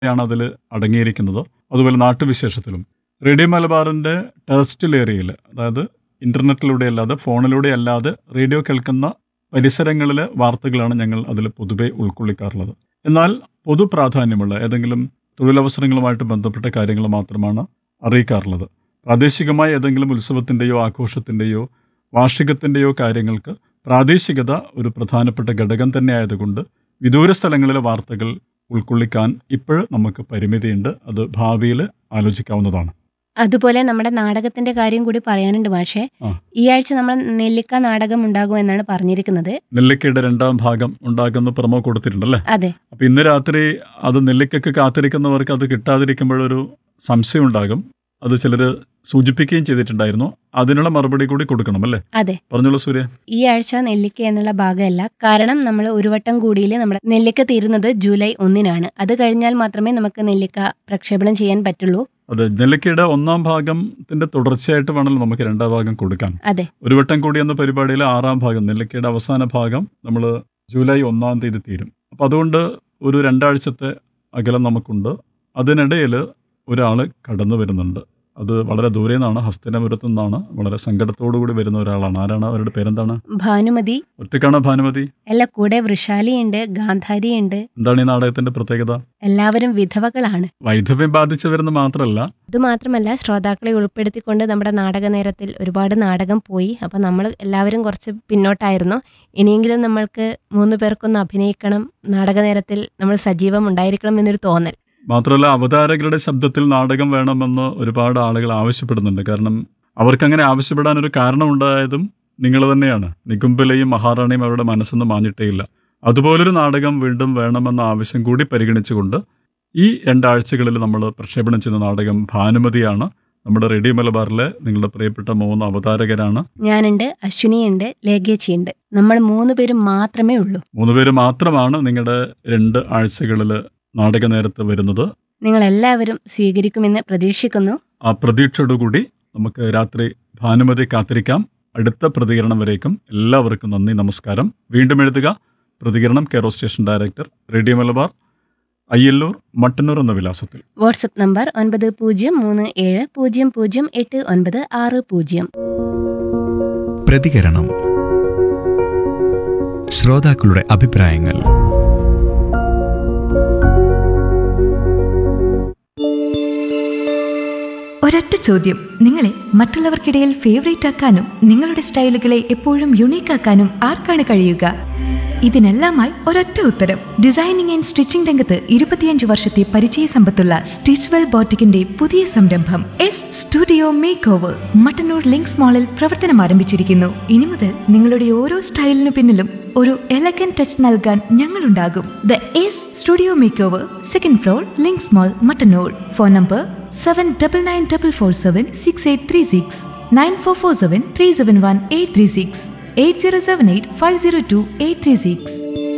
ആണ് അതിൽ അടങ്ങിയിരിക്കുന്നത് അതുപോലെ നാട്ടുവിശേഷത്തിലും റേഡിയോ മലബാറിൻ്റെ ടെറസ്റ്റിൽ ഏരിയയിൽ അതായത് ഇൻ്റർനെറ്റിലൂടെ അല്ലാതെ ഫോണിലൂടെ അല്ലാതെ റേഡിയോ കേൾക്കുന്ന പരിസരങ്ങളിലെ വാർത്തകളാണ് ഞങ്ങൾ അതിൽ പൊതുവെ ഉൾക്കൊള്ളിക്കാറുള്ളത് എന്നാൽ പൊതു പ്രാധാന്യമുള്ള ഏതെങ്കിലും തൊഴിലവസരങ്ങളുമായിട്ട് ബന്ധപ്പെട്ട കാര്യങ്ങൾ മാത്രമാണ് അറിയിക്കാറുള്ളത് പ്രാദേശികമായ ഏതെങ്കിലും ഉത്സവത്തിൻ്റെയോ ആഘോഷത്തിൻ്റെയോ വാർഷികത്തിൻ്റെയോ കാര്യങ്ങൾക്ക് പ്രാദേശികത ഒരു പ്രധാനപ്പെട്ട ഘടകം തന്നെ ആയതുകൊണ്ട് വിദൂര സ്ഥലങ്ങളിലെ വാർത്തകൾ ഉൾക്കൊള്ളിക്കാൻ ഇപ്പോഴും നമുക്ക് പരിമിതിയുണ്ട് അത് ഭാവിയിൽ ആലോചിക്കാവുന്നതാണ് അതുപോലെ നമ്മുടെ നാടകത്തിന്റെ കാര്യം കൂടി പറയാനുണ്ട് മാഷേ ആ. ഈ ആഴ്ച നമ്മൾ നെല്ലിക്ക നാടകം ഉണ്ടാകും എന്നാണ് പറഞ്ഞിരിക്കുന്നത് നെല്ലിക്കയുടെ രണ്ടാം ഭാഗം ഉണ്ടാക്കുന്ന പ്രമോ കൊടുത്തിട്ടുണ്ടല്ലേ അതെ അപ്പൊ ഇന്ന് രാത്രി അത് നെല്ലിക്കക്ക് കാത്തിരിക്കുന്നവർക്ക് അത് കിട്ടാതിരിക്കുമ്പോഴൊരു സംശയം ഉണ്ടാകും അത് ചിലർ സൂചിപ്പിക്കുകയും ചെയ്തിട്ടുണ്ടായിരുന്നു അതിനുള്ള മറുപടി കൂടി കൊടുക്കണം അല്ലേ അതെ പറഞ്ഞോളൂ സൂര്യ ഈ ആഴ്ച നെല്ലിക്ക എന്നുള്ള ഭാഗമല്ല കാരണം നമ്മൾ ഒരു വട്ടം കൂടിയിൽ നമ്മുടെ നെല്ലിക്ക തീരുന്നത് ജൂലൈ ഒന്നിനാണ് അത് കഴിഞ്ഞാൽ മാത്രമേ നമുക്ക് നെല്ലിക്ക പ്രക്ഷേപണം ചെയ്യാൻ പറ്റുള്ളൂ അതെ നെല്ലിക്കയുടെ ഒന്നാം ഭാഗത്തിന്റെ തുടർച്ചയായിട്ട് വേണമല്ലോ നമുക്ക് രണ്ടാം ഭാഗം കൊടുക്കാൻ അതെ ഒരു വട്ടം കൂടി എന്ന പരിപാടിയിലെ ആറാം ഭാഗം നെല്ലിക്കയുടെ അവസാന ഭാഗം നമ്മൾ ജൂലൈ ഒന്നാം തീയതി തീരും അപ്പം അതുകൊണ്ട് ഒരു രണ്ടാഴ്ചത്തെ അകലം നമുക്കുണ്ട് അതിനിടയിൽ ഒരാൾ കടന്നു വരുന്നുണ്ട് അത് വളരെ ദൂരെ നിന്നാണ് ഹസ്തിനപുരത്തു നിന്നാണ് വളരെ സങ്കടത്തോടു കൂടി വരുന്ന ഒരാളാണ് ആരാണ് അവരുടെ പേരെന്താണ് ഭാനുമതി ഒറ്റക്കാണ് ഭാനുമതി അല്ല കൂടെ വൃഷാലിയുണ്ട് ഗാന്ധാരിയുണ്ട് എന്താണ് ഈ നാടകത്തിന്റെ പ്രത്യേകത എല്ലാവരും വിധവകളാണ് വൈധവ്യം ബാധിച്ചവരെന്ന് മാത്രമല്ല അതുമാത്രമല്ല ശ്രോതാക്കളെ ഉൾപ്പെടുത്തിക്കൊണ്ട് നമ്മുടെ നാടക നേരത്തിൽ ഒരുപാട് നാടകം പോയി അപ്പൊ നമ്മൾ എല്ലാവരും കുറച്ച് പിന്നോട്ടായിരുന്നു ഇനിയെങ്കിലും നമ്മൾക്ക് മൂന്ന് പേർക്കൊന്ന് അഭിനയിക്കണം നാടക നേരത്തിൽ നമ്മൾ സജീവം ഉണ്ടായിരിക്കണം എന്നൊരു തോന്നൽ മാത്രമല്ല അവതാരകരുടെ ശബ്ദത്തിൽ നാടകം വേണമെന്ന് ഒരുപാട് ആളുകൾ ആവശ്യപ്പെടുന്നുണ്ട് കാരണം അവർക്കങ്ങനെ ആവശ്യപ്പെടാൻ ഒരു കാരണം ഉണ്ടായതും നിങ്ങൾ തന്നെയാണ് നികുംബലയും മഹാറാണിയും അവരുടെ മനസ്സൊന്നും മാഞ്ഞിട്ടേയില്ല അതുപോലൊരു നാടകം വീണ്ടും വേണമെന്ന ആവശ്യം കൂടി പരിഗണിച്ചുകൊണ്ട് ഈ രണ്ടാഴ്ചകളിൽ നമ്മൾ പ്രക്ഷേപണം ചെയ്യുന്ന നാടകം ഭാനുമതിയാണ് നമ്മുടെ റേഡിയോ മലബാറിലെ നിങ്ങളുടെ പ്രിയപ്പെട്ട മൂന്ന് അവതാരകരാണ് ഞാനുണ്ട് അശ്വിനിയുണ്ട് ലേഖേച്ചിയുണ്ട് നമ്മൾ മൂന്ന് പേരും മാത്രമേ ഉള്ളൂ മൂന്ന് പേര് മാത്രമാണ് നിങ്ങളുടെ രണ്ട് ആഴ്ചകളിൽ നാടക നേരത്ത് വരുന്നത് നിങ്ങൾ എല്ലാവരും സ്വീകരിക്കുമെന്ന് പ്രതീക്ഷിക്കുന്നു ആ പ്രതീക്ഷയോടുകൂടി നമുക്ക് രാത്രി ഭാനുമതി കാത്തിരിക്കാം അടുത്ത പ്രതികരണം വരേക്കും എല്ലാവർക്കും നന്ദി നമസ്കാരം വീണ്ടും എഴുതുക പ്രതികരണം care of station director radio Malabar Ayyalloor Mattannur എന്ന വിലാസത്തിൽ വാട്സപ്പ് നമ്പർ ഒൻപത് പൂജ്യം മൂന്ന് ഏഴ് പൂജ്യം പൂജ്യം എട്ട് ഒൻപത് ആറ് പൂജ്യം പ്രതികരണം ശ്രോതാക്കളുടെ അഭിപ്രായങ്ങൾ ഒരൊറ്റ ചോദ്യം നിങ്ങളെ മറ്റുള്ളവർക്കിടയിൽ ഫേവറേറ്റ് ആക്കാനും നിങ്ങളുടെ സ്റ്റൈലുകളെ എപ്പോഴും യുണീക്ക് ആക്കാനും ആർക്കാണ് കഴിയുക ഇതിനെല്ലാമായി ഒരൊറ്റ ഉത്തരം ഡിസൈനിങ് ആൻഡ് സ്റ്റിച്ചിംഗ് രംഗത്ത് ഇരുപത്തിയഞ്ച് വർഷത്തെ പരിചയ സമ്പത്തുള്ള സ്റ്റിച്ച്വെൽ ബോട്ടിക്കിന്റെ പുതിയ സംരംഭം S studio makeover Mattannur links മാളിൽ പ്രവർത്തനം ആരംഭിച്ചിരിക്കുന്നു ഇനി മുതൽ നിങ്ങളുടെ ഓരോ സ്റ്റൈലിനു പിന്നിലും ഒരു എലഗൻ ടച്ച് നൽകാൻ ഞങ്ങളുണ്ടാകും the S studio makeover second floor links mall Mattannur phone number seven double nine double four seven six eight three six nine four four seven three seven one eight three six eight zero seven eight five zero two eight three six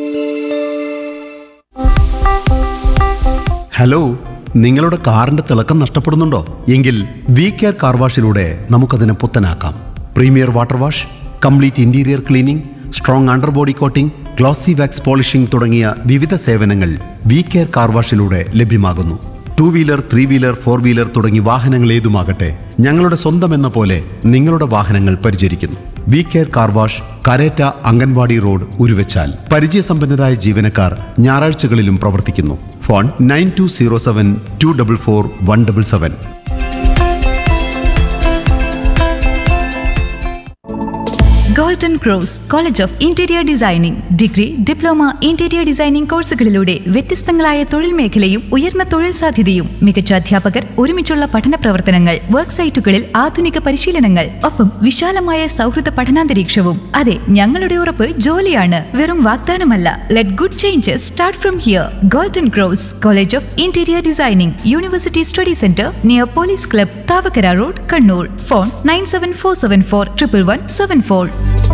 hello നിങ്ങളുടെ കാറിന്റെ തിളക്കം നഷ്ടപ്പെടുന്നുണ്ടോ എങ്കിൽ V care car വാഷിലൂടെ നമുക്കതിനെ പുത്തനാക്കാം premier water wash complete interior cleaning strong under body coating glossy wax polishing തുടങ്ങിയ വിവിധ സേവനങ്ങൾ വി കെയർ കാർ വാഷിലൂടെ ലഭ്യമാകുന്നു two wheeler three wheeler four wheeler തുടങ്ങി വാഹനങ്ങൾ ഏതുമാകട്ടെ ഞങ്ങളുടെ സ്വന്തം എന്ന പോലെ നിങ്ങളുടെ വാഹനങ്ങൾ പരിചരിക്കുന്നു V care car wash Karetta anganwadi road Uruvachal പരിചയസമ്പന്നരായ ജീവനക്കാർ ഞായറാഴ്ചകളിലും പ്രവർത്തിക്കുന്നു phone nine two zero seven two double four one double seven golden cross college of interior designing degree diploma interior designing കോഴ്സുകളിലൂടെ വ്യത്യസ്തങ്ങളായ തൊഴിൽ മേഖലയും ഉയർന്ന തൊഴിൽ സാധ്യതയും മികച്ച അധ്യാപകർ ഒരുമിച്ചുള്ള പഠന പ്രവർത്തനങ്ങൾ വർക്ക് സൈറ്റുകളിൽ ആധുനിക പരിശീലനങ്ങൾ ഒപ്പം വിശാലമായ സൗഹൃദ പഠനാന്തരീക്ഷവും അതെ ഞങ്ങളുടെ ഉറപ്പ് ജോലിയാണ് വെറും വാഗ്ദാനമല്ല let good changes start from here golden cross college of interior designing university study centre near police club Thavakkara road Kannur phone nine seven four seven four triple one seven four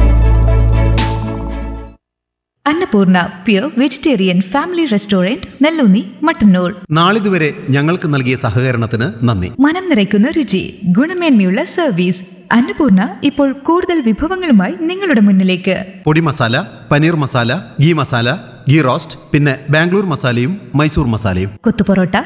Annapurna pure vegetarian family restaurant Nelloonni Mattannur നാളിതുവരെ ഞങ്ങൾക്ക് നൽകിയ സഹകരണത്തിന് നന്ദി മനം നിറയ്ക്കുന്ന രുചി ഗുണമേന്മയുള്ള service Annapurna ഇപ്പോൾ കൂടുതൽ വിഭവങ്ങളുമായി നിങ്ങളുടെ മുന്നിലേക്ക് പൊടി masala paneer masala ghee masala ghee roast പിന്നെ ബാംഗ്ലൂർ മസാലയും മൈസൂർ മസാലയും കൊത്തുപൊറോട്ട